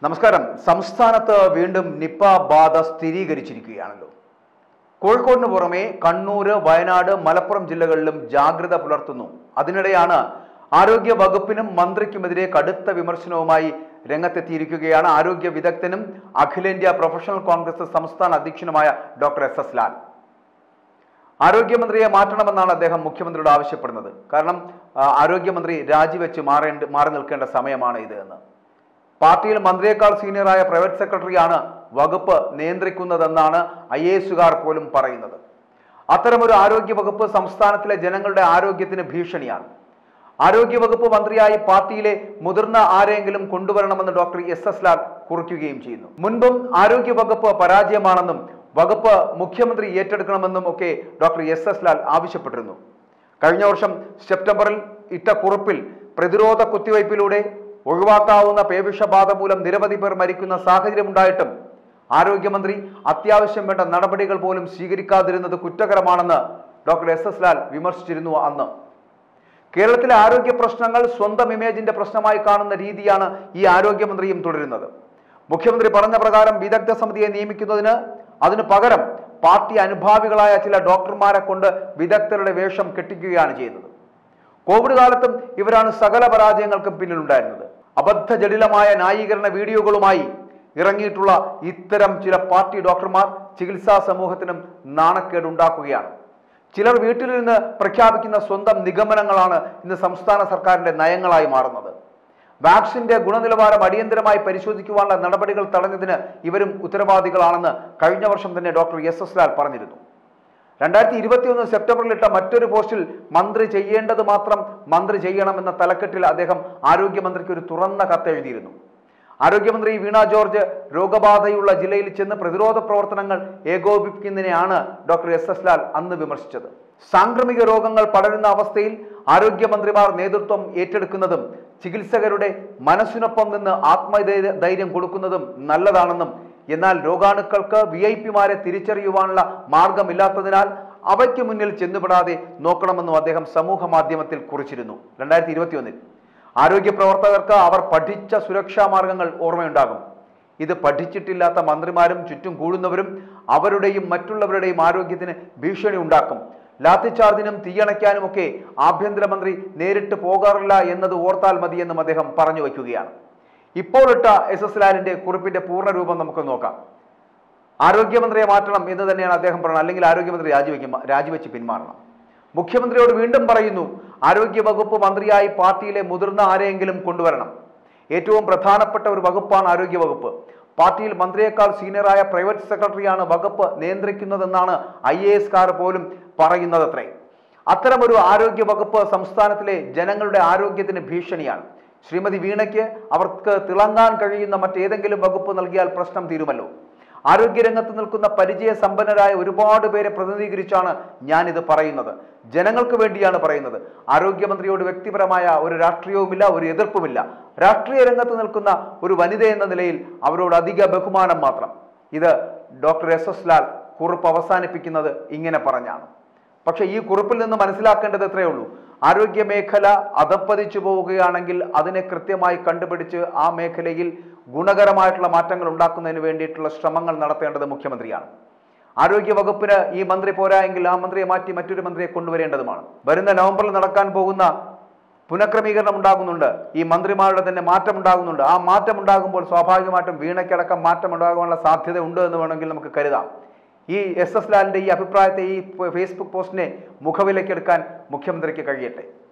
നമസ്കാരം സംസ്ഥാനത്ത് വീണ്ടും നിപ്പ ബാധ സ്ഥിരീകരിച്ചിരിക്കുകയാണല്ലോ കോഴിക്കോടിന് പുറമെ കണ്ണൂര് വയനാട് മലപ്പുറം ജില്ലകളിലും ജാഗ്രത പുലർത്തുന്നു അതിനിടെയാണ് ആരോഗ്യ വകുപ്പിനും മന്ത്രിക്കുമെതിരെ കടുത്ത വിമർശനവുമായി രംഗത്തെത്തിയിരിക്കുകയാണ് ആരോഗ്യ വിദഗ്ധനും അഖിലേന്ത്യാ പ്രൊഫഷണൽ കോൺഗ്രസ് സംസ്ഥാന അധ്യക്ഷനുമായ ഡോക്ടർ എസ് എസ് ലാൽ ആരോഗ്യമന്ത്രിയെ മാറ്റണമെന്നാണ് അദ്ദേഹം മുഖ്യമന്ത്രിയോട് ആവശ്യപ്പെടുന്നത് കാരണം ആ, ആരോഗ്യമന്ത്രി രാജിവെച്ച് മാറേണ്ട മാറി നിൽക്കേണ്ട സമയമാണ് ഇത് എന്ന് പാർട്ടിയിൽ മന്ത്രിയേക്കാൾ സീനിയറായ പ്രൈവറ്റ് സെക്രട്ടറിയാണ് വകുപ്പ് നിയന്ത്രിക്കുന്നതെന്നാണ് ഐ എ എസുകാർ പോലും പറയുന്നത് അത്തരമൊരു ആരോഗ്യ വകുപ്പ് സംസ്ഥാനത്തിലെ ജനങ്ങളുടെ ആരോഗ്യത്തിന് ഭീഷണിയാണ് ആരോഗ്യ വകുപ്പ് മന്ത്രിയായി പാർട്ടിയിലെ മുതിർന്ന ആരെങ്കിലും കൊണ്ടുവരണമെന്ന് ഡോക്ടർ എസ് എസ് ലാൽ കുറിക്കുകയും ചെയ്യുന്നു മുൻപും ആരോഗ്യ വകുപ്പ് പരാജയമാണെന്നും വകുപ്പ് മുഖ്യമന്ത്രി ഏറ്റെടുക്കണമെന്നും ഒക്കെ ഡോക്ടർ എസ് എസ് ലാൽ ആവശ്യപ്പെട്ടിരുന്നു കഴിഞ്ഞ വർഷം സെപ്റ്റംബറിൽ ഇട്ട കുറിപ്പിൽ പ്രതിരോധ കുത്തിവയ്പിലൂടെ ഒഴിവാക്കാവുന്ന പേവിഷബാധ മൂലം നിരവധി പേർ മരിക്കുന്ന സാഹചര്യമുണ്ടായിട്ടും ആരോഗ്യമന്ത്രി അത്യാവശ്യം വേണ്ട നടപടികൾ പോലും സ്വീകരിക്കാതിരുന്നത് കുറ്റകരമാണെന്ന് ഡോക്ടർ എസ് എസ് ലാൽ വിമർശിച്ചിരുന്നു അന്ന് കേരളത്തിലെ ആരോഗ്യ പ്രശ്നങ്ങൾ സ്വന്തം ഇമേജിന്റെ പ്രശ്നമായി കാണുന്ന രീതിയാണ് ഈ ആരോഗ്യമന്ത്രിയും തുടരുന്നത് മുഖ്യമന്ത്രി പറഞ്ഞ പ്രകാരം വിദഗ്ധ സമിതിയെ നിയമിക്കുന്നതിന് അതിനു പകരം പാർട്ടി അനുഭാവികളായ ചില ഡോക്ടർമാരെ കൊണ്ട് വിദഗ്ധരുടെ വേഷം കെട്ടിക്കുകയാണ് ചെയ്യുന്നത് കോവിഡ് കാലത്തും ഇവരാണ് സകല പരാജയങ്ങൾക്കും പിന്നിലുണ്ടായിരുന്നത് അബദ്ധ ജടിലമായ ന്യായീകരണ വീഡിയോകളുമായി ഇറങ്ങിയിട്ടുള്ള ഇത്തരം ചില പാർട്ടി ഡോക്ടർമാർ ചികിത്സാ സമൂഹത്തിനും നാണക്കേടുണ്ടാക്കുകയാണ് ചിലർ വീട്ടിലിരുന്ന് പ്രഖ്യാപിക്കുന്ന സ്വന്തം നിഗമനങ്ങളാണ് ഇന്ന് സംസ്ഥാന സർക്കാരിന്റെ നയങ്ങളായി മാറുന്നത് വാക്സിന്റെ ഗുണനിലവാരം അടിയന്തരമായി പരിശോധിക്കുവാനുള്ള നടപടികൾ തടഞ്ഞതിന് ഇവരും ഉത്തരവാദികളാണെന്ന് കഴിഞ്ഞ വർഷം തന്നെ ഡോക്ടർ എസ് എസ് ലാൽ പറഞ്ഞിരുന്നു രണ്ടായിരത്തി ഇരുപത്തിയൊന്ന് സെപ്റ്റംബറിൽ ഇട്ട മറ്റൊരു പോസ്റ്റിൽ മന്ത്രി ചെയ്യേണ്ടത് മാത്രം മന്ത്രി ചെയ്യണമെന്ന തലക്കെട്ടിൽ അദ്ദേഹം ആരോഗ്യമന്ത്രിക്ക് ഒരു തുറന്ന കത്ത് എഴുതിയിരുന്നു ആരോഗ്യമന്ത്രി വീണ ജോർജ് രോഗബാധയുള്ള ജില്ലയിൽ ചെന്ന് പ്രതിരോധ പ്രവർത്തനങ്ങൾ ഏകോപിപ്പിക്കുന്നതിനെയാണ് ഡോക്ടർ എസ് എസ് ലാൽ അന്ന് വിമർശിച്ചത് സാംക്രമിക രോഗങ്ങൾ പടരുന്ന അവസ്ഥയിൽ ആരോഗ്യമന്ത്രിമാർ നേതൃത്വം ഏറ്റെടുക്കുന്നതും ചികിത്സകരുടെ മനസ്സിനൊപ്പം നിന്ന് ആത്മധൈര്യ ധൈര്യം കൊടുക്കുന്നതും നല്ലതാണെന്നും എന്നാൽ രോഗാണുക്കൾക്ക് വി ഐ പിമാരെ തിരിച്ചറിയുവാനുള്ള മാർഗമില്ലാത്തതിനാൽ അവയ്ക്ക് മുന്നിൽ ചെന്നുപെടാതെ നോക്കണമെന്നും അദ്ദേഹം സമൂഹ മാധ്യമത്തിൽ കുറിച്ചിരുന്നു രണ്ടായിരത്തി ഇരുപത്തിയൊന്നിൽ ആരോഗ്യ പ്രവർത്തകർക്ക് അവർ പഠിച്ച സുരക്ഷാ മാർഗങ്ങൾ ഓർമ്മയുണ്ടാകും ഇത് പഠിച്ചിട്ടില്ലാത്ത മന്ത്രിമാരും ചുറ്റും കൂടുന്നവരും അവരുടെയും മറ്റുള്ളവരുടെയും ആരോഗ്യത്തിന് ഭീഷണി ഉണ്ടാക്കും ലാത്തിച്ചാർജിനും തീയണയ്ക്കാനും ഒക്കെ ആഭ്യന്തരമന്ത്രി നേരിട്ട് പോകാറില്ല എന്നത് ഓർത്താൽ മതിയെന്നും അദ്ദേഹം പറഞ്ഞു വയ്ക്കുകയാണ് ഇപ്പോൾ ഇട്ട എസ് എസ് ലാലിന്റെ കുറിപ്പിന്റെ പൂർണ്ണ രൂപം നമുക്ക് നോക്കാം ആരോഗ്യമന്ത്രിയെ മാറ്റണം എന്ന് തന്നെയാണ് അദ്ദേഹം പറയുന്നത് അല്ലെങ്കിൽ ആരോഗ്യമന്ത്രി രാജിവെക്കും രാജിവെച്ച് പിന്മാറണം മുഖ്യമന്ത്രിയോട് വീണ്ടും പറയുന്നു ആരോഗ്യ വകുപ്പ് മന്ത്രിയായി പാർട്ടിയിലെ മുതിർന്ന ആരെയെങ്കിലും കൊണ്ടുവരണം ഏറ്റവും പ്രധാനപ്പെട്ട ഒരു വകുപ്പാണ് ആരോഗ്യ വകുപ്പ് പാർട്ടിയിൽ മന്ത്രിയേക്കാൾ സീനിയറായ പ്രൈവറ്റ് സെക്രട്ടറിയാണ് വകുപ്പ് നിയന്ത്രിക്കുന്നതെന്നാണ് ഐ എ എസ്കാർ പോലും പറയുന്നതത്രേ അത്തരമൊരു ആരോഗ്യ വകുപ്പ് സംസ്ഥാനത്തിലെ ജനങ്ങളുടെ ആരോഗ്യത്തിന് ഭീഷണിയാണ് ശ്രീമതി വീണയ്ക്ക് അവർക്ക് തിളങ്ങാൻ കഴിയുന്ന മറ്റേതെങ്കിലും വകുപ്പ് നൽകിയാൽ പ്രശ്നം തീരുമല്ലോ ആരോഗ്യരംഗത്ത് നിൽക്കുന്ന പരിചയ സമ്പന്നരായ ഒരുപാട് പേരെ പ്രതിനിധീകരിച്ചാണ് ഞാനിത് പറയുന്നത് ജനങ്ങൾക്ക് വേണ്ടിയാണ് പറയുന്നത് ആരോഗ്യമന്ത്രിയോട് വ്യക്തിപരമായ ഒരു രാഷ്ട്രീയവുമില്ല ഒരു എതിർപ്പുമില്ല രാഷ്ട്രീയ രംഗത്ത് നിൽക്കുന്ന ഒരു വനിത എന്ന നിലയിൽ അവരോട് അധിക ബഹുമാനം മാത്രം ഇത് ഡോക്ടർ എസ് എസ് ലാൽ കുറിപ്പ് അവസാനിപ്പിക്കുന്നത് ഇങ്ങനെ പറഞ്ഞാണ് പക്ഷേ ഈ കുറിപ്പിൽ നിന്ന് മനസ്സിലാക്കേണ്ടത് എത്രയേ ഉള്ളൂ ആരോഗ്യ മേഖല അധപ്പതിച്ചു പോവുകയാണെങ്കിൽ അതിനെ കൃത്യമായി കണ്ടുപിടിച്ച് ആ മേഖലയിൽ ഗുണകരമായിട്ടുള്ള മാറ്റങ്ങൾ ഉണ്ടാക്കുന്നതിന് വേണ്ടിയിട്ടുള്ള ശ്രമങ്ങൾ നടത്തേണ്ടത് മുഖ്യമന്ത്രിയാണ് ആരോഗ്യ വകുപ്പിന് ഈ മന്ത്രി പോരാ എങ്കിൽ ആ മന്ത്രിയെ മാറ്റി മറ്റൊരു മന്ത്രിയെ കൊണ്ടുവരേണ്ടതുമാണ് വരുന്ന നവംബറിൽ നടക്കാൻ പോകുന്ന പുനഃക്രമീകരണം ഉണ്ടാകുന്നുണ്ട് ഈ മന്ത്രിമാരുടെ തന്നെ മാറ്റം ഉണ്ടാകുന്നുണ്ട് ആ മാറ്റം ഉണ്ടാകുമ്പോൾ സ്വാഭാവികമായിട്ടും വീണയ്ക്കടക്കം മാറ്റം ഉണ്ടാകാനുള്ള സാധ്യത ഉണ്ട് എന്ന് വേണമെങ്കിൽ നമുക്ക് കരുതാം ഈ എസ് എസ് ലാലിന്റെ ഈ അഭിപ്രായത്തെ ഈ ഫേസ്ബുക്ക് പോസ്റ്റിനെ മുഖവിലക്കെടുക്കാൻ മുഖ്യമന്ത്രിക്ക് കഴിയട്ടെ